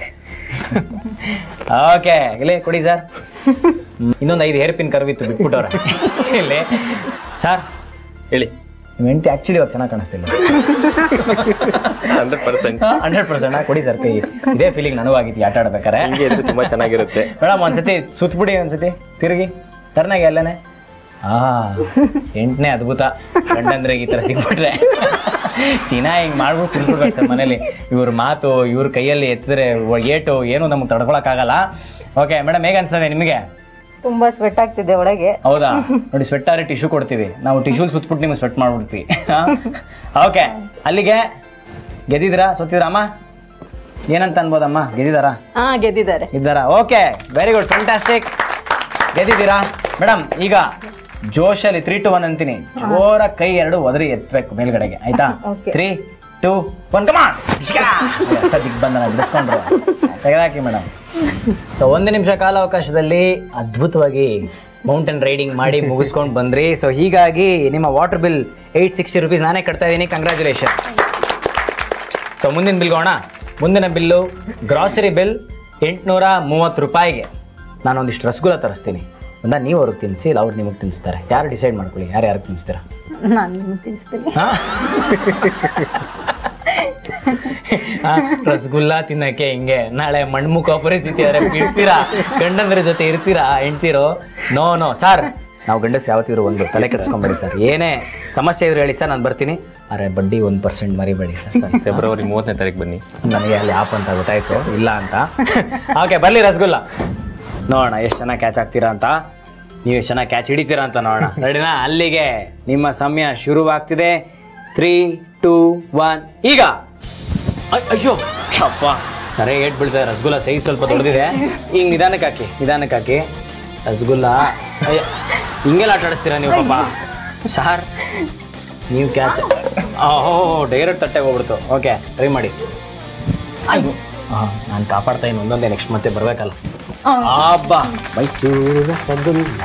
okay ಇಲ್ಲಿ ಕೊಡಿ ಸರ್ ಇನ್ನೊಂದು ಐದು ಹೇರ್ ಪಿನ್ ಕರ್ವಿತ್ತು ಬಿಟ್ಬಿಟ್ಟವ್ರೆ ಇಲ್ಲಿ ಸರ್ ಹೇಳಿ ನಿಮ್ಮ ಹೆಂಡತಿ ಆ್ಯಕ್ಚುಲಿ ಇವಾಗ ಚೆನ್ನಾಗಿ ಕಾಣಿಸ್ತಿಲ್ಲ ಹಂಡ್ರೆಡ್ ಪರ್ಸೆಂಟ್ ಹಂಡ್ರೆಡ್ ಪರ್ಸೆಂಟ್ ಕೊಡಿ ಸರ್ ಕೈ ಇದೇ ಫೀಲಿಂಗ್ ನನಗೂ ಆಗಿತ್ತು ಈ ಆಟ ಆಡ್ಬೇಕಾರೆ ಹಿಂಗೆ ಇದ್ರೆ ತುಂಬಾ ಚೆನ್ನಾಗಿರುತ್ತೆ ಮೇಡಮ್ ಒಂದ್ಸತಿ ಸುತ್ತಬಿಡಿ ಒಂದ್ಸತಿ ತಿರುಗಿ ಟರ್ನಾಗಿ ಅಲ್ಲೇನೆ ಆ ಎಂಟನೇ ಅದ್ಭುತ ಗಂಡಂದ್ರಿಗೆ ಈ ಥರ ಸಿಕ್ಬಿಟ್ರೆ ದಿನ ಹಿಂಗೆ ಮಾಡ್ಬಿಟ್ಟು ಕುಡಿಸ್ಬಿಡ್ಬೇಕು ಸರ್ ಮನೇಲಿ ಇವ್ರ ಮಾತು ಇವ್ರ ಕೈಯಲ್ಲಿ ಎತ್ತಿದ್ರೆ ಏಟು ಏನು ನಮಗೆ ತಡ್ಕೊಳಕ್ಕಾಗಲ್ಲ ಓಕೆ ಮೇಡಮ್ ಹೇಗೆ ಅನ್ಸ್ತದೆ ನಿಮಗೆ ತುಂಬಾ ಸ್ವೆಟ್ ಆಗ್ತಿದೆ ಒಳಗೆ ಹೌದಾ ನೋಡಿ ಸ್ವೆಟ್ಟಾರೆ ಟಿಶ್ಯೂ ಕೊಡ್ತೀವಿ ನಾವು ಟಿಶ್ಯೂಲ್ ಸುತ್ಬಿಟ್ಟು ನಿಮ್ಗೆ ಸ್ವೆಟ್ ಮಾಡ್ಬಿಡ್ತೀವಿ ಓಕೆ ಅಲ್ಲಿಗೆ ಗೆದ್ದಿದ್ರಾ ಸೋತಿದ್ರಾ ಅಮ್ಮ ಏನಂತ ಅನ್ಬೋದಮ್ಮ ಗೆದ್ದಿದಾರಾ ಹಾ ಗೆದ್ದಿದ್ದಾರೆ ಇದ್ದಾರಾ ಓಕೆ ವೆರಿ ಗುಡ್ ಫ್ಯಾಂಟಾಸ್ಟಿಕ್ ಗೆದ್ದಿದ್ದೀರಾ ಮೇಡಮ್ ಈಗ ಜೋಶಲ್ಲಿ ತ್ರೀ ಟು ಒನ್ ಅಂತೀನಿ ಜೋರ ಕೈ ಎರಡು ಒದರಿ ಎತ್ತಬೇಕು ಮೇಲ್ಗಡೆಗೆ ಆಯ್ತಾ Okay. Three two one come on ದಿಗ್ಬಂಧನ ಬಿಡಿಸ್ಕೊಂಡ್ರು ತೆಗೆದಾಕಿ ಮೇಡಮ್ ಸೊ ಒಂದು ನಿಮಿಷ ಕಾಲಾವಕಾಶದಲ್ಲಿ ಅದ್ಭುತವಾಗಿ ಮೌಂಟೇನ್ ರೈಡಿಂಗ್ ಮಾಡಿ ಮುಗಿಸ್ಕೊಂಡು ಬಂದ್ರಿ ಸೊ ಹೀಗಾಗಿ ನಿಮ್ಮ water bill eight sixty rupees ನಾನೇ ಕಟ್ತಾ ಇದ್ದೀನಿ ಕಂಗ್ರ್ಯಾಚುಲೇಷನ್ಸ್ ಸೊ ಮುಂದಿನ ಬಿಲ್ ಹೋಗೋಣ ಮುಂದಿನ ಬಿಲ್ಲು ಗ್ರಾಸರಿ ಬಿಲ್ ಎಂಟುನೂರ ಮೂವತ್ತು ರೂಪಾಯಿಗೆ ನಾನು ಒಂದಿಷ್ಟು ರಸಗುಲ್ಲ ತರಿಸ್ತೀನಿ ಒಂದ ನೀವು ಅವ್ರಿಗೆ ತಿನ್ನಿಸಿ ಇಲ್ಲ ಅವ್ರು ನಿಮಗೆ ತಿನ್ನಿಸ್ತಾರೆ ಯಾರು ಡಿಸೈಡ್ ಮಾಡ್ಕೊಳ್ಳಿ ಯಾರು ಯಾರಿಗೆ ತಿನ್ನಿಸ್ತೀರಾ ನಾನು ನಿಮ್ಗೆ ತಿನ್ನಿಸ್ತೀನಿ ಆ, ರಸಗುಲ್ಲ ತಿನ್ನಕ್ಕೆ ಹಿಂಗೆ ನಾಳೆ ಮಣ್ಮುಖ ಪರಿಸ್ಥಿತಿ ಆದರೆ ಇರ್ತೀರಾ ಗಂಡಂದ್ರ ಜೊತೆ ಇರ್ತೀರಾ ಹೆಂಡ್ತಿರೋ ನೋ ನೋ ಸರ್ ನಾವು ಗಂಡಸ್ ಯಾವತ್ತಿದ್ರು ಒಂದು ತಲೆ ಕೆಡಿಸ್ಕೊಂಬೇಡಿ ಸರ್ ಏನೇ ಸಮಸ್ಯೆ ಇದ್ರು ಹೇಳಿ ಸರ್ ನಾನು ಬರ್ತೀನಿ ಅರೆ ಬಡ್ಡಿ ಒಂದು ಪರ್ಸೆಂಟ್ ಮರಿಬೇಡಿ ಸರ್ ಸರ್ ಫೆಬ್ರವರಿ ಮೂವತ್ತನೇ ತಾರೀಕು ಬನ್ನಿ ನನಗೆ ಅಲ್ಲಿ ಆಪ್ ಅಂತ ಗೊತ್ತಾಯ್ತು ಇಲ್ಲ ಅಂತ ಓಕೆ ಬರಲಿ ರಸಗುಲ್ಲ ನೋಡೋಣ ಎಷ್ಟು ಚೆನ್ನಾಗಿ ಕ್ಯಾಚ್ ಆಗ್ತೀರಾ ಅಂತ ನೀವು ಎಷ್ಟು ಚೆನ್ನಾಗಿ ಕ್ಯಾಚ್ ಹಿಡಿತೀರಾ ಅಂತ ನೋಡೋಣ ರೆಡಿನಾ ಅಲ್ಲಿಗೆ ನಿಮ್ಮ ಸಮಯ ಶುರುವಾಗ್ತಿದೆ ತ್ರೀ ಟೂ ಒನ್ ಈಗ ಅಯ್- ಅಯ್ಯೋ ಅಪ್ಪ ಸರಿ ಏಟ್ ಬೀಳ್ತದೆ ರಸಗುಲ್ಲ ಸೈಜ್ ಸ್ವಲ್ಪ ದೊಡ್ಡದಿದೆ ಈಗ ನಿಧಾನಕ್ಕೆ ಹಾಕಿ ನಿಧಾನಕ್ಕೆ ಹಾಕಿ ರಸಗುಲ್ಲ ಅಯ್ಯ ಹಿಂಗೆಲ್ಲ ಆಟ ಆಡಿಸ್ತೀರಾ ನೀವು ಪಾಪ ಸಾರ್ ನೀವು ಕ್ಯಾಚ್ ಓಹೋ ಡೈರೆಕ್ಟ್ ತಟ್ಟೆಗೆ ಹೋಗ್ಬಿಡ್ತು ಓಕೆ ಟ್ರೈ ಮಾಡಿ ಅಯ್ಯೋ ಹಾಂ ನಾನು ಕಾಪಾಡ್ತಾ ಇನ್ನು ಒಂದೊಂದೇ ನೆಕ್ಸ್ಟ್ ಮತ್ತೆ ಬರಬೇಕಲ್ಲ ಅಬ್ಬಾ ಮೈಸೂರು ರಸಗುಲ್ಲ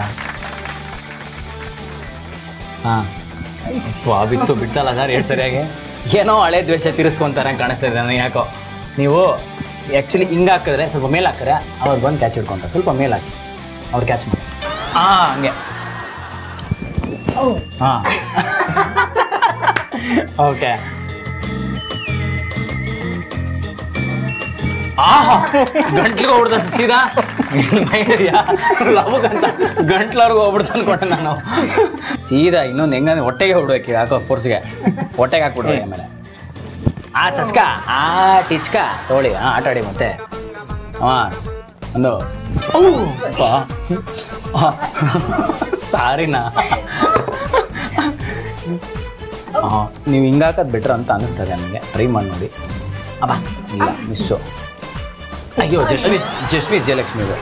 ಹಾಂ ವಾ ಬಿತ್ತು ಬಿಟ್ಟಲ್ಲ ಸರ್ ಎಷ್ಟು ಸರಿಯಾಗಿ ಏನೋ ಹಳೆ ದ್ವೇಷ ತೀರಿಸ್ಕೊಂತಾರೆ ಕಾಣಿಸ್ತಾ ಇದೆ ನನಗೆ ಯಾಕೋ ನೀವು ಆ್ಯಕ್ಚುಲಿ ಹಿಂಗೆ ಹಾಕಿದ್ರೆ ಸ್ವಲ್ಪ ಮೇಲೆ ಹಾಕಿದ್ರೆ ಅವ್ರು ಬಂದು ಕ್ಯಾಚ್ ಹಿಡ್ಕೊಂತಾರೆ ಸ್ವಲ್ಪ ಮೇಲೆ ಹಾಕಿ ಅವ್ರು ಕ್ಯಾಚ್ ಮಾಡಿ ಹಾಂ ಹಂಗೆ ಹಾಂ ಓಕೆ ಆಹಾ ಗಂಟ್ಲಿಗೆ ಹೋಗ್ಬಿಡ್ದ ಸೀದಾ ಲವಗಂತ ಗಂಟ್ಲವ್ರಿಗೆ ಹೋಗ್ಬಿಡ್ತು ಅನ್ಕೊಂಡೆ ನಾನು ಸೀದಾ ಇನ್ನೊಂದು ಹೆಂಗಂದ್ರೆ ಹೊಟ್ಟೆಗೆ ಹೋಗ್ಬಿಡ್ಬೇಕು ಯಾಕೋ ಫೋರ್ಸ್ಗೆ ಹೊಟ್ಟೆಗೆ ಹಾಕ್ಬಿಡ್ಬೇಕು ಆಮೇಲೆ ಆ ಸಸ್ಕ ಆ ಟಿಚ್ಕ ತಗೊಳ್ಳಿ ಹಾಂ ಆಟ ಆಡಿ ಮತ್ತೆ ಹಾಂ ಒಂದು ಔ, ಅಪ್ಪ. ಆ, ಸಾರಿನಾ ಹಾಂ ನೀವು ಹಿಂಗಾಕೋದು ಬೆಟ್ರ್ ಅಂತ ಅನಿಸ್ತದೆ ನನಗೆ ಟ್ರೈ ಮಾಡಿ ನೋಡಿ ಅಬ್ಬಾ ಇಲ್ಲ ಮಿಸ್ಸು ಅಯ್ಯೋ just miss just miss Jayalakshmi ಇದು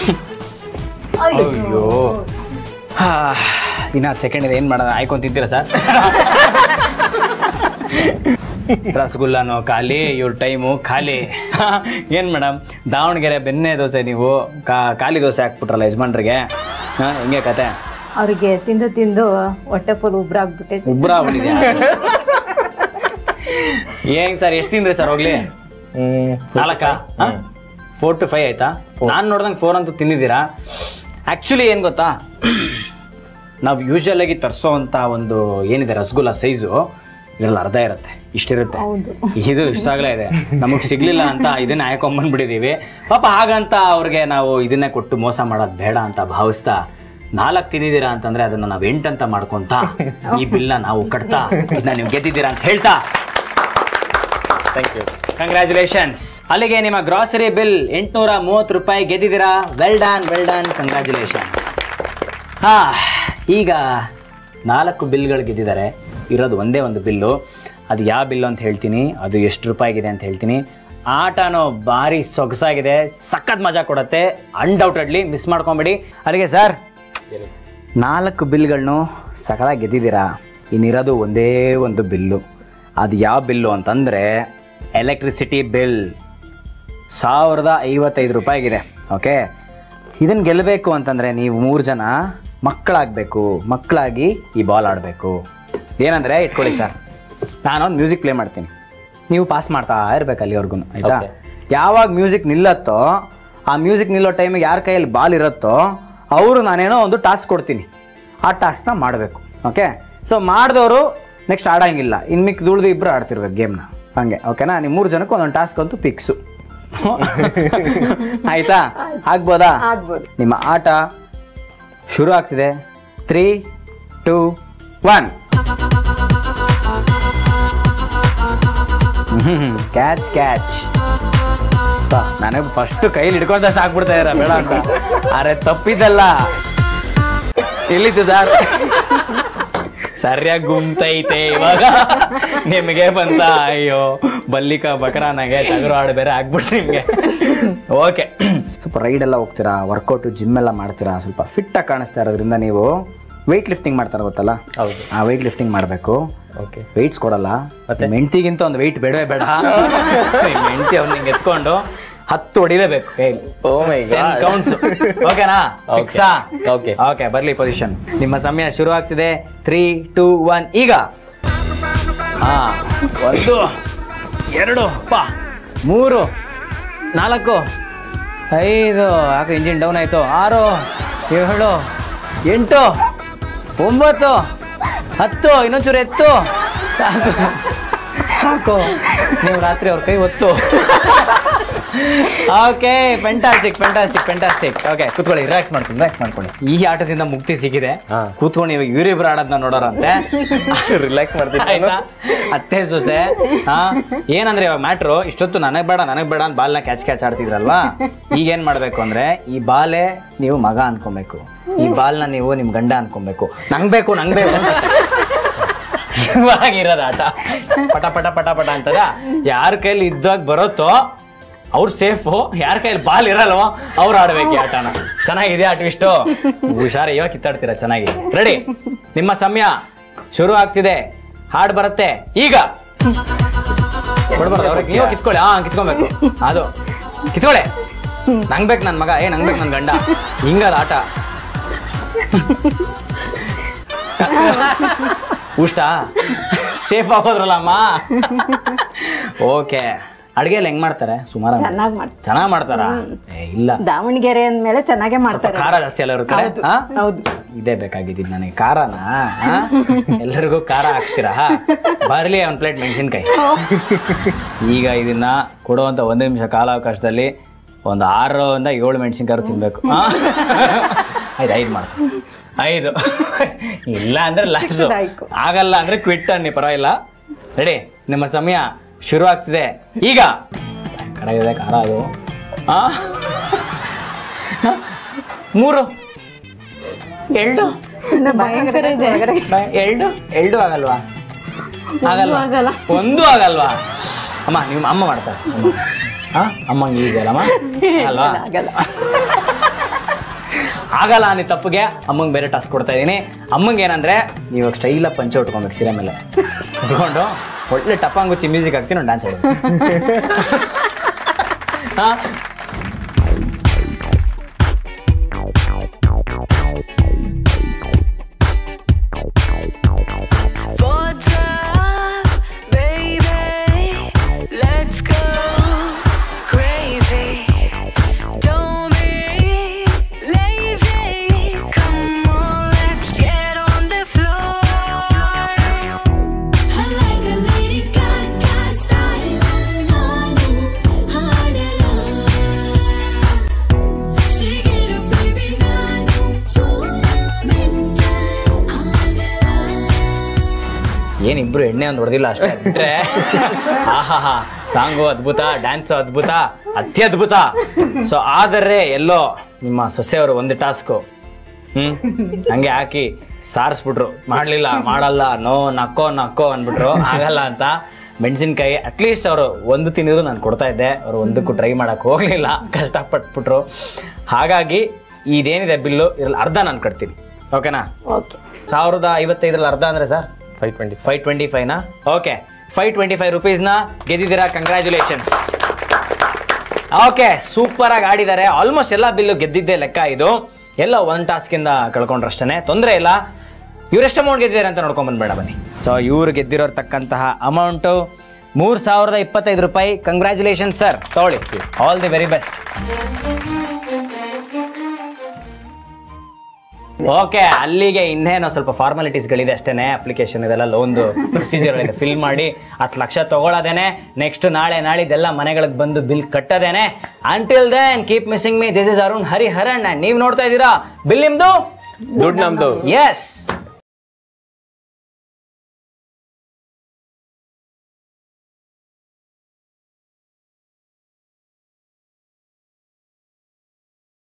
ಅಯ್ಯೋ ಹಾ, ಇನ್ನು ಹತ್ತು ಸೆಕೆಂಡ್ ಇದೆ ಏನು ಮಾಡೋಣ ಆಯ್ಕೊಂಡ್ ತಿಂತೀರಾ ಸರ್ ರಸಗುಲ್ಲನೂ ಖಾಲಿ ಇವ್ರ ಟೈಮು ಖಾಲಿ ಏನು ಮೇಡಮ್ ದಾವಣಗೆರೆ ಬೆಣ್ಣೆ ದೋಸೆ ನೀವು ಕಾ ಖಾಲಿ ದೋಸೆ ಹಾಕ್ಬಿಟ್ರಲ್ಲ ಯಜಮಾನ್ರಿಗೆ ಹಾಂ ಹಿಂಗೆ ಕತೆ ಅವ್ರಿಗೆ ತಿಂದು ತಿಂದು ಹೊಟ್ಟೆ ಫುಲ್ ಉಬ್ರಾಗ್ಬಿಟ್ಟೈತೆ ಉಬ್ರ ಆಗ್ಬಿಟ್ಟಿದ್ಯಾ ಏನ್ ಸರ್ ಎಷ್ಟು ತಿಂದ್ರಿ ಸರ್ ಹೋಗ್ಲಿ ನಾಲ್ಕ ಫೋರ್ ಟು ಫೈವ್ ಆಯ್ತಾ ನಾನು ನೋಡ್ದಂಗೆ ಫೋರ್ ಅಂತೂ ತಿಂದಿದ್ದೀರಾ ಆ್ಯಕ್ಚುಲಿ ಏನು ಗೊತ್ತಾ ನಾವು ಯೂಶಲ್ ಆಗಿ ತರಿಸೋ ಅಂತ ಒಂದು ಏನಿದೆ ರಸಗುಲ್ಲ ಸೈಜು ಇದ್ರಲ್ಲಿ ಅರ್ಧ ಇರುತ್ತೆ ಇಷ್ಟಿರುತ್ತೆ ಹೌದು ಇದು ಇಷ್ಟಾಗಲೇ ಇದೆ ನಮಗೆ ಸಿಗ್ಲಿಲ್ಲ ಅಂತ ಇದನ್ನ ಹಾಕೊಂಬಂದ್ಬಿಟ್ಟಿದೀವಿ ಪಾಪ ಹಾಗಂತ ಅವ್ರಿಗೆ ನಾವು ಇದನ್ನೇ ಕೊಟ್ಟು ಮೋಸ ಮಾಡೋದು ಬೇಡ ಅಂತ ಭಾವಿಸ್ತಾ ನಾಲ್ಕು ತಿಂದಿದ್ದೀರಾ ಅಂತಂದ್ರೆ ಅದನ್ನ ನಾವು ಎಂಟಂತ ಮಾಡ್ಕೊಂತ ಈ ಬಿಲ್ನ ನಾವು ಕಟ್ತಾ ಇದನ್ನ ನೀವು ಗೆದ್ದಿದ್ದೀರಾ ಅಂತ ಹೇಳ್ತಾ ಥ್ಯಾಂಕ್ ಯು ಕಂಗ್ರ್ಯಾಚುಲೇಷನ್ಸ್ ಅಲ್ಲಿಗೆ ನಿಮ್ಮ ಗ್ರಾಸರಿ ಬಿಲ್ ಎಂಟುನೂರ ಮೂವತ್ತು ರೂಪಾಯಿ ಗೆದ್ದಿದ್ದೀರಾ well done well done congratulations ಹಾ ಈಗ ನಾಲ್ಕು ಬಿಲ್ಗಳು ಗೆದ್ದಿದ್ದಾರೆ ಇರೋದು ಒಂದೇ ಒಂದು ಬಿಲ್ಲು ಅದು ಯಾವ ಬಿಲ್ಲು ಅಂತ ಹೇಳ್ತೀನಿ ಅದು ಎಷ್ಟು ರೂಪಾಯಿಗಿದೆ ಅಂತ ಹೇಳ್ತೀನಿ ಆಟನೋ ಭಾರಿ ಸೊಗಸಾಗಿದೆ ಸಖತ್ ಮಜಾ ಕೊಡುತ್ತೆ ಅನ್ಡೌಟೆಡ್ಲಿ ಮಿಸ್ ಮಾಡ್ಕೊಂಬೇಡಿ ಅಲ್ಲಿಗೆ ಸರ್ ನಾಲ್ಕು ಬಿಲ್ಗಳನ್ನು ಸಖತ್ತಾಗಿ ಗೆದ್ದಿದ್ದೀರಾ ಇನ್ನಿರೋದು ಒಂದೇ ಒಂದು ಬಿಲ್ಲು ಅದು ಯಾವ ಬಿಲ್ಲು ಅಂತಂದರೆ ಎಲೆಕ್ಟ್ರಿಸಿಟಿ ಬಿಲ್ ಸಾವಿರದ ಐವತ್ತೈದು ರೂಪಾಯಿಗಿದೆ ಓಕೆ ಇದನ್ನು ಗೆಲ್ಲಬೇಕು ಅಂತಂದರೆ ನೀವು ಮೂರು ಜನ ಮಕ್ಕಳಾಗಬೇಕು ಮಕ್ಕಳಾಗಿ ಈ ಬಾಲ್ ಆಡಬೇಕು ಏನಂದರೆ ಇಟ್ಕೊಳ್ಳಿ ಸರ್ ನಾನೊಂದು ಮ್ಯೂಸಿಕ್ ಪ್ಲೇ ಮಾಡ್ತೀನಿ ನೀವು ಪಾಸ್ ಮಾಡ್ತಾ ಇರ್ಬೇಕು ಅಲ್ಲಿವರೆಗೂ ಆಯಿತಾ Okay. ಯಾವಾಗ ಮ್ಯೂಸಿಕ್ ನಿಲ್ಲತ್ತೋ ಆ ಮ್ಯೂಸಿಕ್ ನಿಲ್ಲೋ ಟೈಮಿಗೆ ಯಾರ ಕೈಯಲ್ಲಿ ಬಾಲ್ ಇರುತ್ತೋ ಅವರು ನಾನೇನೋ ಒಂದು ಟಾಸ್ಕ್ ಕೊಡ್ತೀನಿ ಆ ಟಾಸ್ಕ್ನ ಮಾಡಬೇಕು ಓಕೆ ಸೊ ಮಾಡಿದವರು ನೆಕ್ಸ್ಟ್ ಆಡಂಗಿಲ್ಲ ಇನ್ನು ಮಿಕ್ಕ ದುಳ್ದು ಇಬ್ಬರು ಆಡ್ತಿರ್ಬೇಕು ಗೇಮ್ನ ಹಂಗೆ ಓಕೆನಾ ನೀವು ಮೂರು ಜನಕ್ಕೆ ಒಂದೊಂದು ಟಾಸ್ಕ್ ಅಂತೂ ಫಿಕ್ಸು ಆಯ್ತಾ ಆಗ್ಬೋದಾ ಆಗ್ಬೋದು ನಿಮ್ಮ ಆಟ ಶುರು ಆಗ್ತಿದೆ three two one catch catch ನನಗೆ ಫಸ್ಟ್ ಕೈಲಿ ಹಿಡ್ಕೊಂಡ ಸಾಕ್ಬಿಡ್ತಾ ಇರ ಬೇಡ ಅಂತ ಅರೆ ತಪ್ಪಿದ್ದಲ್ಲ ಎಲ್ಲಿತ್ತು ಸರ್ ಸರಿಯಾಗಿ ಗುಮ್ತೈತೆ ಇವಾಗ ನಿಮಗೆ ಬಂತ ಅಯ್ಯೋ ಬಲ್ಲಿಕ ಬಕರಾನಾಗೆ ಟಗರು ಆಡು ಬೇರೆ ಆಗ್ಬಿಟ್ಟು ನಿಮಗೆ ಓಕೆ ಸ್ವಲ್ಪ ರೈಡ್ ಎಲ್ಲ ಹೋಗ್ತೀರಾ ವರ್ಕೌಟು ಜಿಮ್ ಎಲ್ಲ ಮಾಡ್ತೀರಾ ಸ್ವಲ್ಪ ಫಿಟ್ ಆಗಿ ಕಾಣಿಸ್ತಾ ಇರೋದ್ರಿಂದ ನೀವು ವೆಯ್ಟ್ ಲಿಫ್ಟಿಂಗ್ ಮಾಡ್ತಾರೆ ಗೊತ್ತಲ್ಲ ಹೌದು ಆ ವೆಯ್ಟ್ ಲಿಫ್ಟಿಂಗ್ ಮಾಡಬೇಕು ಓಕೆ ವೆಯ್ಟ್ಸ್ ಕೊಡಲ್ಲ ಮತ್ತೆ ಮೆಂಟಿಗಿಂತ ಒಂದು ವೆಯ್ಟ್ ಬೇಡವೇ ಬೇಡ ಮೆಂಟಿ ಅವ್ನ ಹಿಂಗೆ ಎತ್ಕೊಂಡು ಹತ್ತು ಹೊಡಿಲೇಬೇಕು ಕೈಲಿ ಓ ಮೈ ಟೆನ್ ಕೌಂಟ್ಸ್ ಓಕೆನಾ Okay. ಫಿಕ್ಸಾ Okay. ಓಕೆ ಬರ್ಲಿ ಪೊಸಿಷನ್ ನಿಮ್ಮ ಸಮಯ ಶುರು ಆಗ್ತಿದೆ ತ್ರೀ ಟೂ ಒನ್ ಈಗ ಹಾ ಒಂದು ಎರಡು ಪಾ ಮೂರು ನಾಲ್ಕು ಐದು ಯಾಕೆ ಇಂಜಿನ್ ಡೌನ್ ಆಯ್ತು ಆರು ಏಳು ಎಂಟು ಒಂಬತ್ತು ಹತ್ತು ಇನ್ನೊಂಚೂರು ಎತ್ತು ಸಾಕು ಸಾಕು ನೀವು ರಾತ್ರಿ ಅವ್ರ ಕೈ ಒತ್ತು okay fantastic fantastic fantastic okay ಕೂತ್ಕೊಳ್ಳಿ ರಿಲ್ಯಾಕ್ಸ್ ಮಾಡ್ಕೊಂಡು ರಿಲ್ಯಾಕ್ಸ್ ಮಾಡ್ಕೊಳ್ಳಿ ಈ ಆಟದಿಂದ ಮುಕ್ತಿ ಸಿಕ್ಕಿದೆ ಹಾ. ಕೂತ್ಕೊಂಡು ಇವಾಗ ಇವರಿಬ್ರು ಆಡೋದನ್ನ ನೋಡೋರಂತೆ ರಿಲ್ಯಾಕ್ಸ್ ಮಾಡ್ತೀನಿ ಆಯ್ತಾ ಅತ್ತೆ ಸೊಸೆ ಹಾ ಏನಂದ್ರೆ ಇವಾಗ ಮ್ಯಾಟ್ರು ಇಷ್ಟೊತ್ತು ನನಗ್ ಬೇಡ ನನಗ್ ಬೇಡ ಅಂತ ಬಾಲ್ನ ಕ್ಯಾಚ್ ಕ್ಯಾಚ್ ಆಡ್ತಿದ್ರಲ್ವಾ ಈಗ ಏನ್ ಮಾಡ್ಬೇಕು ಅಂದ್ರೆ ಈ ಬಾಲೆ ನೀವು ಮಗ ಅನ್ಕೊಬೇಕು ಈ ಬಾಲ್ನ ನೀವು ನಿಮ್ ಗಂಡ ಅನ್ಕೊಬೇಕು ನಂಗ್ ಬೇಕು ನಂಗ್ ಬೇಕು ಇವಾಗಿರೋದು ಆಟ ಪಟ ಪಟ ಪಟ ಪಟ ಅಂತದ ಯಾರ ಕೈಲಿ ಇದ್ದಾಗ ಬರುತ್ತೋ ಅವ್ರು ಸೇಫು ಯಾರ ಕೈಲಿ ಬಾಲ್ ಇರಲ್ವೋ ಅವ್ರು ಆಡ್ಬೇಕು ಈ ಆಟನ ಚೆನ್ನಾಗಿದೆ ಆಟ ಇಷ್ಟು ಹುಷಾರ ಇವಾಗ ಕಿತ್ತಾಡ್ತೀರಾ ಚೆನ್ನಾಗಿ ರೆಡಿ ನಿಮ್ಮ ಸಮಯ ಶುರು ಆಗ್ತಿದೆ ಹಾಡ್ ಬರುತ್ತೆ ಈಗ ಕೊಡ್ಬಾರ್ದು ಅವ್ರಿಗೆ ನೀವು ಕಿತ್ಕೊಳ್ಳಿ ಹಾ ಕಿತ್ಕೊಬೇಕು ಅದು ಕಿತ್ಕೊಳ್ಳಿ ನಂಗ್ ಬೇಕು ನನ್ ಮಗ ಏ ನಂಗ್ ಬೇಕು ನನ್ ಗಂಡ ಹಿಂಗದ ಆಟ ಉಷ್ಟ ಸೇಫ್ ಆಗೋದ್ರಲ್ಲ ಅಮ್ಮ ಓಕೆ ಅಡ್ಗೆ ಎಲ್ಲ ಹೆಂಗ್ ಮಾಡ್ತಾರೆ ಸುಮಾರು ಚೆನ್ನಾಗಿ ಮಾಡ್ತಾರೆ ಚೆನ್ನಾಗ್ ಮಾಡ್ತಾರ ಏ ಇಲ್ಲ ದಾವಣಗೆರೆ ಅಂದ್ಮೇಲೆ ಚೆನ್ನಾಗೇ ಸ್ವಲ್ಪ ಮಾಡ್ತಾರೆ ಖಾರ ಜಾಸ್ತಿ ಎಲ್ಲ ಇರುತ್ತೆ ಹೌದು, ಹಾ? ಹೌದು ಇದೇ ಬೇಕಾಗಿದ್ದು ನನಗೆ ಖಾರನ ಹಾ? ಎಲ್ಲರಿಗೂ ಖಾರ ಹಾಕ್ತೀರಾ ಹಾ? ಬರ್ಲಿ ಒಂದ್ ಪ್ಲೇಟ್ ಮೆಣಸಿನ್ಕಾಯಿ ಈಗ ಇದನ್ನ ಕೊಡುವಂತ ಒಂದು ನಿಮಿಷ ಕಾಲಾವಕಾಶದಲ್ಲಿ ಒಂದು ಆರರಿಂದ ಏಳು ಮೆಣಸಿನ್ಕಾಯಿ ತಿನ್ಬೇಕು ಹಾ? ಆಯ್ತು ಐದು ಮಾಡು ಐದು ಇಲ್ಲ ಅಂದ್ರೆ ಲಾಸ್ಟ್ ಆಯ್ತು. ಆಗಲ್ಲ ಅಂದ್ರೆ ಕ್ವಿಟ್ ಅನ್ನಿ ಪರವಾಗಿಲ್ಲ ರೆಡಿ ನಿಮ್ಮ ಸಮಯ ಶುರು ಆಗ್ತಿದೆ ಈಗ ಕಡೆ ಇದೆ ಖಾರ ಅದು ಆ? ಮೂರು ಎರಡು ಸುಮ್ನೆ ಭಯಂಕರ ಇದೆ ಬ- ಎರಡು ಎರಡು ಆಗಲ್ವಾ ಆಗಲ್ವಾ ಆಗಲ್ಲ. ಒಂದು ಆಗಲ್ವಾ ಅಮ್ಮ ನೀವು ಅಮ್ಮ ಮಾಡ್ತಾರೆ ಅಮ್ಮ ಹಾ ಅಮ್ಮಂಗೆ ಈಸಿ ಅಲ್ಲಮ್ಮ ಅಲ್ವಾ ಆಗಲ್ಲ ಆಗಲ್ಲ ಅನ್ನಿ ತಪ್ಪಿಗೆ ಅಮ್ಮಂಗೆ ಬೇರೆ ಟಾಸ್ಕ್ ಕೊಡ್ತಾ ಇದ್ದೀನಿ ಅಮ್ಮಂಗೆ ಏನಂದ್ರೆ ನೀವು ಸ್ಟೈಲಾಗಿ ಪಂಚೆ ಉಟ್ಕೊಬೇಕು ಸೀರೆ ಮೇಲೆ ಉಟ್ಕೊಂಡು ಒಳ್ಳೆ ಟಪಾಂಗುಚ್ಚಿ ಮ್ಯೂಸಿಕ್ ಹಾಕ್ತೀನಿ ನಾನು ಡ್ಯಾನ್ಸ್ ಆಡೋದು ಹಾ What's up, baby? Let's go crazy. Don't be lazy. Come on, let's get on the floor. I like a lady Gaga style. ನಾನು ಹಾಡಲ ಸಿಗಿರು baby ನಾನು ಚೂರ ಮೆಂಟಲ್ ಆಗಲ ಏನಿಬ್ರು ಎಣ್ಣೆ ಒಂದು ಹೊಡೆದಿಲ್ಲ ಅಷ್ಟೇ ಬಿಟ್ರೆ ಆಹಾ ಸಾಂಗು ಅದ್ಭುತ ಡ್ಯಾನ್ಸು ಅದ್ಭುತ ಅತ್ಯದ್ಭುತ ಸೊ ಆದರೆ ಎಲ್ಲೋ ನಿಮ್ಮ ಸೊಸೆಯವರು ಒಂದು ಟಾಸ್ಕು ಹ್ಮ್ ಹಂಗೆ ಹಾಕಿ ಸಾರಿಸ್ಬಿಟ್ರು ಮಾಡಲಿಲ್ಲ ಮಾಡಲ್ಲ ನೋ ನಕ್ಕೋ ನಕ್ಕೋ ಅಂದ್ಬಿಟ್ರು ಆಗಲ್ಲ ಅಂತ ಮೆಣಸಿನ್ಕಾಯಿ ಅಟ್ಲೀಸ್ಟ್ ಅವರು ಒಂದು ತಿಂದಿದ್ರು ನಾನು ಕೊಡ್ತಾ ಇದ್ದೆ ಅವರು ಒಂದಕ್ಕೂ ಟ್ರೈ ಮಾಡಕ್ಕೆ ಹೋಗಲಿಲ್ಲ ಕಷ್ಟಪಟ್ಬಿಟ್ರು ಹಾಗಾಗಿ ಇದೇನಿದೆ ಬಿಲ್ಲು ಇದ್ರಲ್ಲಿ ಅರ್ಧ ನಾನು ಕಟ್ತೀನಿ ಓಕೆನಾ ಓಕೆ ಸಾವಿರದ ಐವತ್ತೈದರಲ್ಲಿ ಅರ್ಧ ಅಂದರೆ sir five twenty five twenty ಫೈವ್ನಾ ಓಕೆ ಫೈವ್ ಟ್ವೆಂಟಿ ಫೈವ್ ರುಪೀಸ್ನ ಗೆದ್ದಿದ್ದೀರಾ ಕಂಗ್ರ್ಯಾಚುಲೇಷನ್ಸ್ ಓಕೆ ಸೂಪರ್ ಆಗಿ ಆಡಿದ್ದಾರೆ ಆಲ್ಮೋಸ್ಟ್ ಎಲ್ಲ ಬಿಲ್ಲು ಗೆದ್ದಿದ್ದೆ ಲೆಕ್ಕ ಇದು ಎಲ್ಲ ಒನ್ ಟಾಸ್ಕಿಂದ ಕಳ್ಕೊಂಡ್ರಷ್ಟೇ ತೊಂದರೆ ಇಲ್ಲ ಇವರೆಷ್ಟು ಅಮೌಂಟ್ ಗೆದ್ದಿದ್ದಾರೆ ಅಂತ ನೋಡ್ಕೊಂಡ್ ಬಂದ್ಬೇಡ ಬನ್ನಿ ಸೊ ಇವ್ರು ಗೆದ್ದಿರೋರ್ತಕ್ಕಂತಹ ಅಮೌಂಟು ಮೂರು ಸಾವಿರದ ಇಪ್ಪತ್ತೈದು ರೂಪಾಯಿ ಕಂಗ್ರ್ಯಾಚುಲೇಷನ್ ಸರ್ ತಗೊಳ್ಳಿ all the very best okay ಅಲ್ಲಿಗೆ ಇನ್ನೇನೋ ಸ್ವಲ್ಪ ಫಾರ್ಮಾಲಿಟೀಸ್ಗಳಿದೆ ಅಷ್ಟೇನೆ ಅಪ್ಲಿಕೇಶನ್ ಇದೆಲ್ಲ ಲೋನ್ದು ಪ್ರೊಸೀಜರ್ ಇದೆ ಫಿಲ್ ಮಾಡಿ ಹತ್ತು ಲಕ್ಷ ತಗೊಳ್ಳೋದೇನೆ ನೆಕ್ಸ್ಟ್ ನಾಳೆ ನಾಳಿದ್ದೆಲ್ಲ ಮನೆಗಳಿಗೆ ಬಂದು ಬಿಲ್ ಕಟ್ಟೋದೇನೆ until then keep missing me this is Arun Hariharan and ನೀವು ನೋಡ್ತಾ ಇದ್ದೀರಾ ಬಿಲ್ ನಿಮ್ದು ದುಡ್ಡು ನಮ್ದು ಎಸ್